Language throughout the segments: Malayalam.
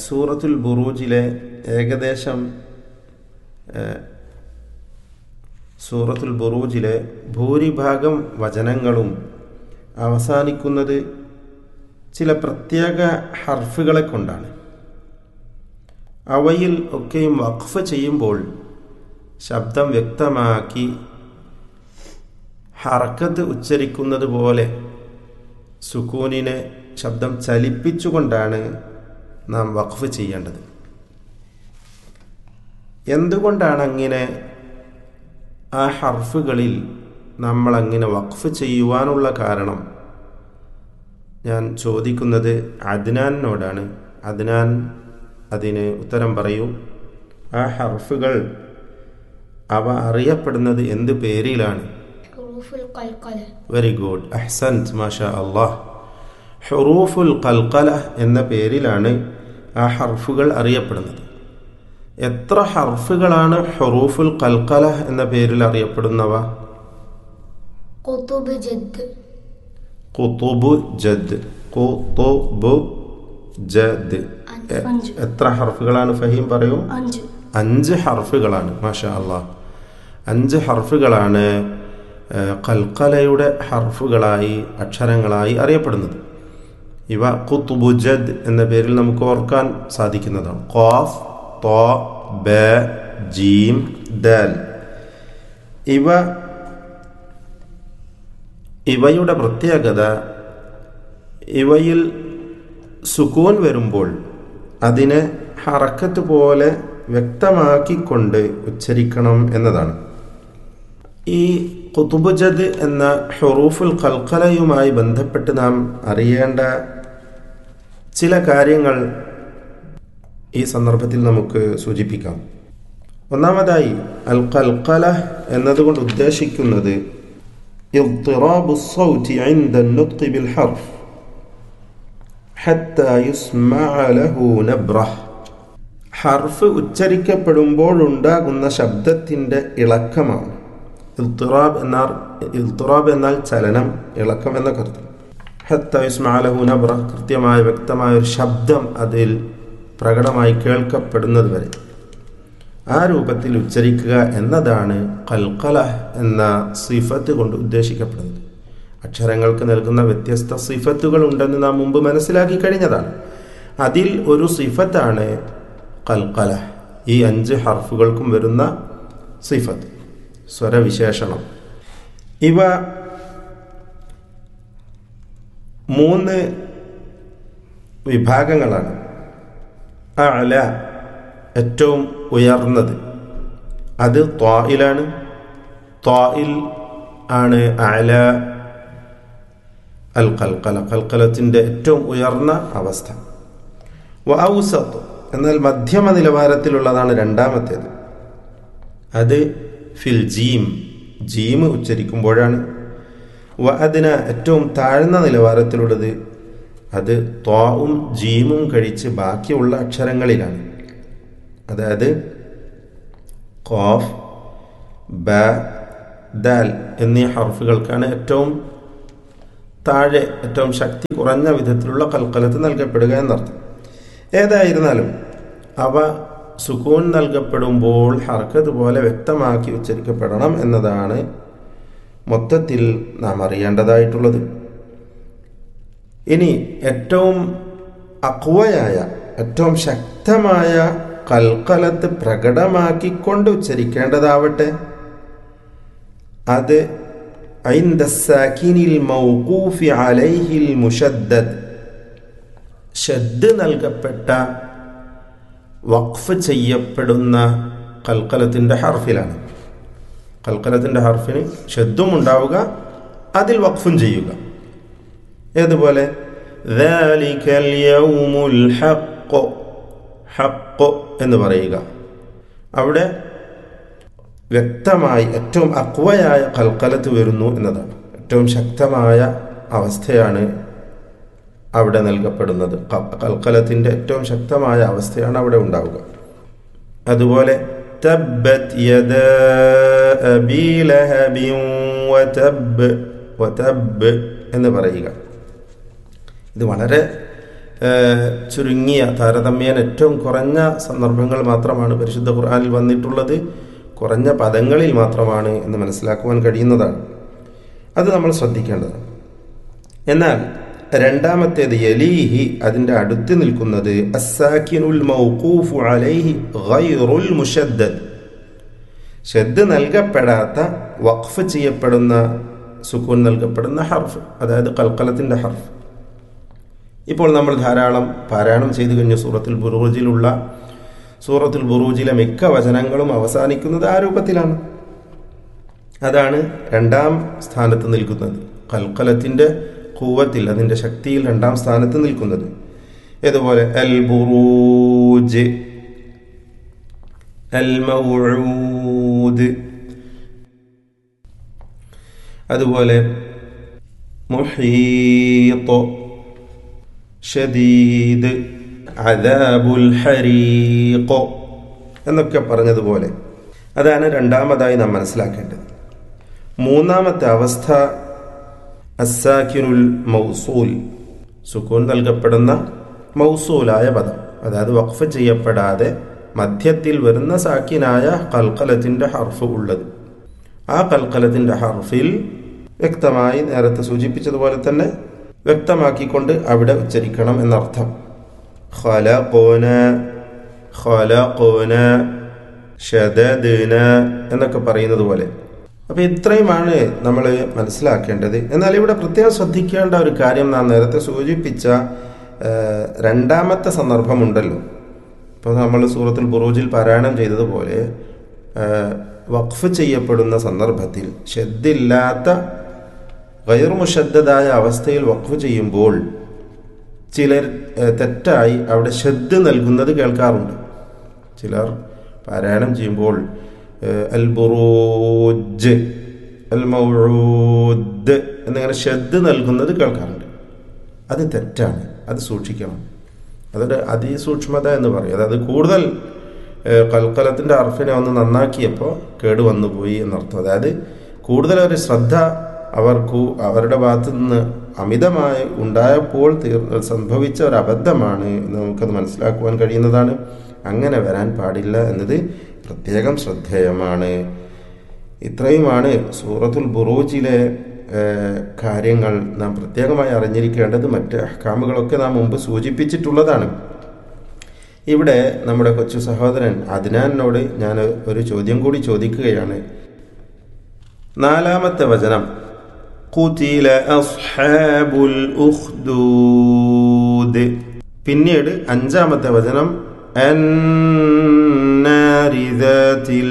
സൂറത്തുൽ ബുറൂജിലെ ഏകദേശം ഏഹ്, സൂറത്തുൽ ബുറൂജിലെ ഭൂരിഭാഗം വചനങ്ങളും അവസാനിക്കുന്നത് ചില പ്രത്യേക ഹർഫുകളെ കൊണ്ടാണ് അവയിൽ ഒക്കെയും വഖഫ് ചെയ്യുമ്പോൾ ശബ്ദം വ്യക്തമാക്കി ഹറക്കത്ത് ഉച്ചരിക്കുന്നത് പോലെ സുക്കൂനിനെ ശബ്ദം ചലിപ്പിച്ചുകൊണ്ടാണ് നാം വഖഫ് ചെയ്യേണ്ടത് എന്തുകൊണ്ടാണ് അങ്ങനെ ആ ഹർഫുകളിൽ നമ്മൾ അങ്ങനെ വഖഫ് ചെയ്യുവാനുള്ള കാരണം ഞാൻ ചോദിക്കുന്നത് അദ്നാനോടാണ് അദ്നാൻ അതിന് ഉത്തരം പറയൂ ആ ഹർഫുകൾ അവ അറിയപ്പെടുന്നത് എന്ത് പേരിലാണ് حروف القلقلة വെരി ഗുഡ് അഹ്സൻത് മാഷാ അള്ളാഹ് ഹുറൂഫുൽ കൽക്കല എന്ന പേരിലാണ് ആ ഹർഫുകൾ അറിയപ്പെടുന്നത് എത്ര ഹർഫുകളാണ് ഹുറൂഫുൽ കൽക്കല എന്ന പേരിൽ അറിയപ്പെടുന്നവ قطب جد കുത്തുബു ജദ് കുത്തുബു ജദ് എ- അഞ്ച്. എത്ര ഹർഫുകളാണ് ഫഹീം പറയൂ أنج അഞ്ച് ഹർഫുകളാണ് മാഷാ അള്ളാഹ് അഞ്ച് ഹർഫുകളാണ് ഏഹ്, കൽക്കലയുടെ ഹർഫുകളായി അക്ഷരങ്ങളായി അറിയപ്പെടുന്നത് ഇവ കുത്തുബുജദ് എന്ന പേരിൽ നമുക്ക് ഓർക്കാൻ സാധിക്കുന്നതാണ് ഖാഫ് തോ ബ ജീം ദൽ ഇവ ഇവയുടെ പ്രത്യേകത ഇവയിൽ സുക്കൂൻ വരുമ്പോൾ അതിനെ ഹറക്കത്ത് പോലെ വ്യക്തമാക്കിക്കൊണ്ട് ഉച്ചരിക്കണം എന്നതാണ് ഈ കുതുബുജദ് എന്ന ഹുറൂഫുൽ കൽക്കലയുമായി ബന്ധപ്പെട്ട് നാം അറിയേണ്ട ചില കാര്യങ്ങൾ ഈ സന്ദർഭത്തിൽ നമുക്ക് സൂചിപ്പിക്കാം ഒന്നാമതായി അൽ കൽക്കല എന്നതുകൊണ്ട് ഉദ്ദേശിക്കുന്നത് اضطراب الصوت عند النطق بالحرف حتى يسمع له نبره ഹർഫ് ഉച്ചരിക്കപ്പെടുമ്പോഴുണ്ടാകുന്ന ശബ്ദത്തിൻ്റെ ഇളക്കമാണ് ഇൽത്തിറാബ് എന്നാൽ ഇൽത്തിറാബ് എന്നാൽ ചലനം ഇളക്കം എന്ന കരുതം ഹത്തയുസ്മാലഹു നബ്ര കൃത്യമായ വ്യക്തമായ ഒരു ശബ്ദം അതിൽ പ്രകടമായി കേൾക്കപ്പെടുന്നത് വരെ ആ രൂപത്തിൽ ഉച്ചരിക്കുക എന്നതാണ് കൽക്കല എന്ന സിഫത്ത് കൊണ്ട് ഉദ്ദേശിക്കപ്പെടുന്നത് അക്ഷരങ്ങൾക്ക് നൽകുന്ന വ്യത്യസ്ത സിഫത്തുകൾ ഉണ്ടെന്ന് നാം മുമ്പ് മനസ്സിലാക്കി കഴിഞ്ഞതാണ് അതിൽ ഒരു സിഫത്താണ് കൽക്കല ഈ അഞ്ച് ഹർഫുകൾക്കും വരുന്ന സിഫത്ത് സ്വരവിശേഷണം ഇവ മൂന്ന് വിഭാഗങ്ങളാണ് അല ഏറ്റവും ഉയർന്നത് അത് ത്വായിലാണ് ത്വായിൽ ആണ് അല അൽ കൽക്കല കൽക്കലത്തിൻ്റെ ഏറ്റവും ഉയർന്ന അവസ്ഥ വ ഔസത്ത് എന്നാൽ മധ്യമ നിലവാരത്തിലുള്ളതാണ് രണ്ടാമത്തേത് അത് ഫിൽ ജീം ജീം ഉച്ചരിക്കുമ്പോഴാണ് വ അതിന് ഏറ്റവും താഴ്ന്ന നിലവാരത്തിലുള്ളത് അത് ത്വാവും ജീമും കഴിച്ച് ബാക്കിയുള്ള അക്ഷരങ്ങളിലാണ് അതായത് ഖാഫ് ബ ദാൽ എന്നീ ഹർഫുകൾക്കാണ് ഏറ്റവും താഴെ ഏറ്റവും ശക്തി കുറഞ്ഞ വിധത്തിലുള്ള കൽക്കലത്ത് നൽകപ്പെടുക എന്നർത്ഥം ഏതായിരുന്നാലും അവ സുക്കൂൻ നൽകപ്പെടുമ്പോൾ ഹർക്കത്ത് പോലെ വ്യക്തമാക്കി ഉച്ചരിക്കപ്പെടണം എന്നതാണ് മൊത്തത്തിൽ നാം അറിയേണ്ടതായിട്ടുള്ളത് ഇനി ഏറ്റവും അക്വയായ ഏറ്റവും ശക്തമായ കൽക്കലത്ത് പ്രകടമാക്കിക്കൊണ്ട് ഉച്ചരിക്കേണ്ടതാവട്ടെ അത് عند الساكن الموقوف عليه المشدد ഷദ് നൽകപ്പെട്ട വഖഫ് ചെയ്യപ്പെടുന്ന കൽക്കലത്തിൻ്റെ ഹർഫിലാണ് കൽക്കലത്തിൻ്റെ ഹർഫിന് ഷദ്ദും ഉണ്ടാവുക അതിൽ വഖഫും ചെയ്യുക ഏതുപോലെ ذَلِكَ الْيَوْمُ الْحَقُّ ഹഖ് എന്ന് പറയുക അവിടെ വ്യക്തമായി ഏറ്റവും അക്വയായ കൽക്കലത്ത് വരുന്നു എന്നതാണ് ഏറ്റവും ശക്തമായ അവസ്ഥയാണ് അവിടെ നൽകപ്പെടുന്നത് ക- കൽക്കലത്തിൻ്റെ ഏറ്റവും ശക്തമായ അവസ്ഥയാണ് അവിടെ ഉണ്ടാവുക അതുപോലെ തബ്ബത് യദാ അബീ ലഹബിൻ വതബ് വതബ് എന്ന് പറയുക ഇത് വളരെ ഏഹ്, ചുരുങ്ങിയ താരതമ്യേന ഏറ്റവും കുറഞ്ഞ സന്ദർഭങ്ങൾ മാത്രമാണ് പരിശുദ്ധ ഖുർആനിൽ വന്നിട്ടുള്ളത് കുറഞ്ഞ പദങ്ങളിൽ മാത്രമാണ് എന്ന് മനസ്സിലാക്കുവാൻ കഴിയുന്നതാണ് അത് നമ്മൾ ശ്രദ്ധിക്കേണ്ടതാണ് എന്നാൽ രണ്ടാമത്തേത് യലീഹി അതിൻ്റെ അടുത്ത് നിൽക്കുന്നത് അസ്സാക്കിനുൽ മൗഖൂഫു അലൈഹി ഗൈറുൽ മുഷദ്ദദ് ഷെദ് നൽകപ്പെടാത്ത വഖഫ് ചെയ്യപ്പെടുന്ന സുക്കൂൻ നൽകപ്പെടുന്ന ഹർഫ് അതായത് കൽക്കലത്തിൻ്റെ ഹർഫ് ഇപ്പോൾ നമ്മൾ ധാരാളം പാരായണം ചെയ്തു കഴിഞ്ഞ സൂറത്തുൽ ബുറൂജിലുള്ള സൂറത്തുൽ ബുറൂജിലെ മിക്ക വചനങ്ങളും അവസാനിക്കുന്നത് ആ രൂപത്തിലാണ് അതാണ് രണ്ടാം സ്ഥാനത്ത് നിൽക്കുന്നത് കൽക്കലത്തിൻ്റെ കൂവത്തിൽ അതിൻ്റെ ശക്തിയിൽ രണ്ടാം സ്ഥാനത്ത് നിൽക്കുന്നത് ഇതുപോലെ അൽ ബുറൂജ് അൽ മൗഊദ് അതുപോലെ മുഹീത്ത് ഷദീദ് അദാബുൽ ഹരീഖ് എന്നൊക്കെ പറഞ്ഞതുപോലെ അതാണ് രണ്ടാമതായി നാം മനസ്സിലാക്കേണ്ടത് മൂന്നാമത്തെ അവസ്ഥ അസാക്കിനുൽ മൗസൂൽ സുക്കൂൻ നൽകപ്പെടുന്ന മൗസൂലായ പദം അതായത് വഖഫ് ചെയ്യപ്പെടാതെ മധ്യത്തിൽ വരുന്ന സാക്കിനായ കൽക്കലത്തിൻ്റെ ഹർഫ് ഉള്ളത് ആ കൽക്കലത്തിൻ്റെ ഹർഫിൽ വ്യക്തമായി നേരത്തെ സൂചിപ്പിച്ചതുപോലെ തന്നെ വ്യക്തമാക്കിക്കൊണ്ട് അവിടെ ഉച്ചരിക്കണം എന്നർത്ഥം ഖലഖന ഖലഖന ഷദദ്ന എന്നൊക്കെ പറയുന്നത് പോലെ അപ്പൊ ഇത്രയുമാണ് നമ്മൾ മനസ്സിലാക്കേണ്ടത് എന്നാൽ ഇവിടെ പ്രത്യേകം ശ്രദ്ധിക്കേണ്ട ഒരു കാര്യം നാം നേരത്തെ സൂചിപ്പിച്ച ആ, രണ്ടാമത്തെ സന്ദർഭമുണ്ടല്ലോ ഇപ്പോൾ നമ്മൾ സൂറത്തുൽ ബുറൂജിൽ പാരായണം ചെയ്തതുപോലെ ആ, വഖഫ് ചെയ്യപ്പെടുന്ന സന്ദർഭത്തിൽ ഷെദ്ദില്ലാത്ത ഗൈർമുഷദ്ദതായ അവസ്ഥയിൽ വഖഫ് ചെയ്യുമ്പോൾ ചിലർ ഏഹ്, തെറ്റായി അവിടെ ഷെദ് നൽകുന്നത് കേൾക്കാറുണ്ട് ചിലർ പാരായണം ചെയ്യുമ്പോൾ ഏഹ്, അൽ ബുറൂജ് അൽ മൗഊദ് എന്നിങ്ങനെ ഷെദ് നൽകുന്നത് കേൾക്കാറുണ്ട് അത് തെറ്റാണ് അത് സൂക്ഷിക്കണം അതൊരു അതിസൂക്ഷ്മത എന്ന് പറയും അതായത് കൂടുതൽ ഏഹ്, കൽക്കലത്തിൻ്റെ അർഫിനെ ഒന്ന് നന്നാക്കിയപ്പോൾ കേടുവന്നു പോയി എന്നർത്ഥം അതായത് കൂടുതൽ ഒരു ശ്രദ്ധ അവർക്ക് അവരുടെ ഭാഗത്തു നിന്ന് അമിതമായി ഉണ്ടായപ്പോൾ തീർ സംഭവിച്ച ഒരു അബദ്ധമാണ് എന്ന് നമുക്കത് മനസ്സിലാക്കുവാൻ കഴിയുന്നതാണ് അങ്ങനെ വരാൻ പാടില്ല എന്നത് പ്രത്യേകം ശ്രദ്ധേയമാണ് ഇത്രയുമാണ് സൂറത്തുൽ ബുറൂജിലെ ഏഹ്, കാര്യങ്ങൾ നാം പ്രത്യേകമായി അറിഞ്ഞിരിക്കേണ്ടത് മറ്റ് അഹ്കാമുകളൊക്കെ നാം മുമ്പ് സൂചിപ്പിച്ചിട്ടുള്ളതാണ് ഇവിടെ നമ്മുടെ കൊച്ചു സഹോദരൻ അദ്നാനോട് ഞാൻ ഒരു ചോദ്യം കൂടി ചോദിക്കുകയാണ് നാലാമത്തെ വചനം കുതില അസ്ഹാബുൽ ഉഖ്ദൂദ് പിന്നീട് അഞ്ചാമത്തെ വചനം അന്നാരി ദാതിൽ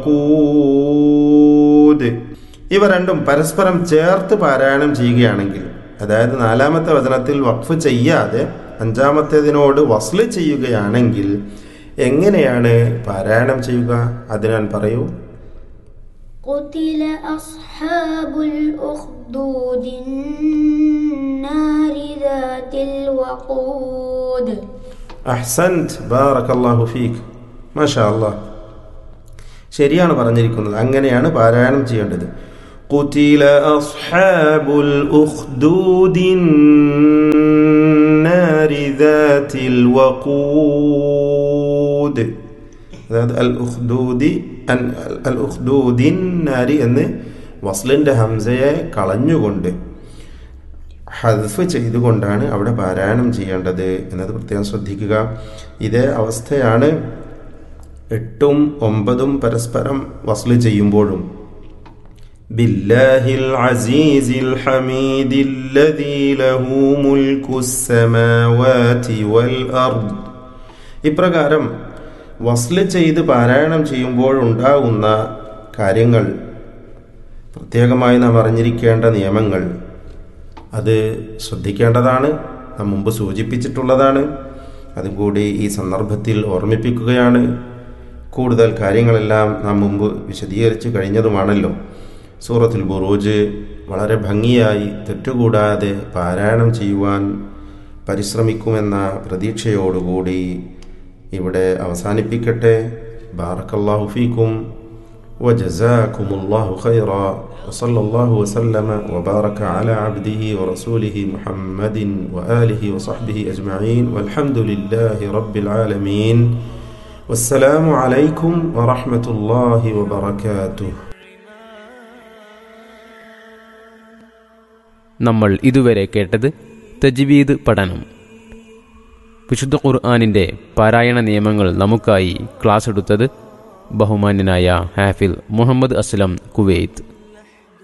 വഖൂദ് ഇവ രണ്ടും പരസ്പരം ചേർത്ത് പാരായണം ചെയ്യുകയാണെങ്കിൽ അതായത് നാലാമത്തെ വചനത്തിൽ വഖഫ് ചെയ്യാതെ അഞ്ചാമത്തേതിനോട് വസ്ല് ചെയ്യുകയാണെങ്കിൽ എങ്ങനെയാണ് പാരായണം ചെയ്യുക അതിനാൽ പറയൂ قتل أصحاب الأخدود النار ذات الوقود അഹ്സൻത് ബാറക്കല്ലാഹു ഫീഖ് മാഷാ അല്ലാ ശരിയാണ് പറഞ്ഞിരിക്കുന്നത് അങ്ങനെയാണ് പാരായണം ചെയ്യേണ്ടത് قتل أصحاب الأخدود النار ذات الوقود അതായത് അൽ ഉഖ്ദൂദി അൻ അൽ ഉഖ്ദൂദിൻ നാരി എന്ന് വസ്ലിൻ്റെ ഹംസയെ കളഞ്ഞുകൊണ്ട് ഹദ്ഫ് ചെയ്തുകൊണ്ടാണ് അവിടെ പാരായണം ചെയ്യേണ്ടത് എന്നത് പ്രത്യേകം ശ്രദ്ധിക്കുക ഇതേ അവസ്ഥയാണ് എട്ടും ഒമ്പതും പരസ്പരം വസ്ല് ചെയ്യുമ്പോഴും ബില്ലാഹിൽ അസീസിൽ ഹമീദില്ലദീ ലഹു മുൽക്കുസ്സമാവാതി വൽ അർദ് ഇപ്രകാരം വസ്ല് ചെയ്ത് പാരായണം ചെയ്യുമ്പോഴുണ്ടാകുന്ന കാര്യങ്ങൾ പ്രത്യേകമായി നാം അറിഞ്ഞിരിക്കേണ്ട നിയമങ്ങൾ അത് ശ്രദ്ധിക്കേണ്ടതാണ് നാം മുമ്പ് സൂചിപ്പിച്ചിട്ടുള്ളതാണ് അതും കൂടി ഈ സന്ദർഭത്തിൽ ഓർമ്മിപ്പിക്കുകയാണ് കൂടുതൽ കാര്യങ്ങളെല്ലാം നാം മുമ്പ് വിശദീകരിച്ചു കഴിഞ്ഞതുമാണല്ലോ സൂറത്തുൽ ബുറൂജ് വളരെ ഭംഗിയായി തെറ്റുകൂടാതെ പാരായണം ചെയ്യുവാൻ പരിശ്രമിക്കുമെന്ന പ്രതീക്ഷയോടുകൂടി ഇവിടെ അവസാനിപ്പിക്കട്ടെ ബാറക്കല്ലാഹു ഫീക്കും وجزاكم الله خيرا وصلى الله وسلم وبارك على عبده ورسوله محمد وآله وصحبه أجمعين والحمد لله رب العالمين والسلام عليكم ورحمة الله وبركاته നമ്മൾ ഇതുവരെ കേട്ടത് തജ്വീദ് പഠനം വിശുദ്ധ ഖുർആാനിൻ്റെ പാരായണ നിയമങ്ങൾ നമുക്കായി ക്ലാസ് എടുത്തത് ബഹുമാന്യനായ ഹാഫിൽ മുഹമ്മദ് അസ്ലം കുവൈത്ത്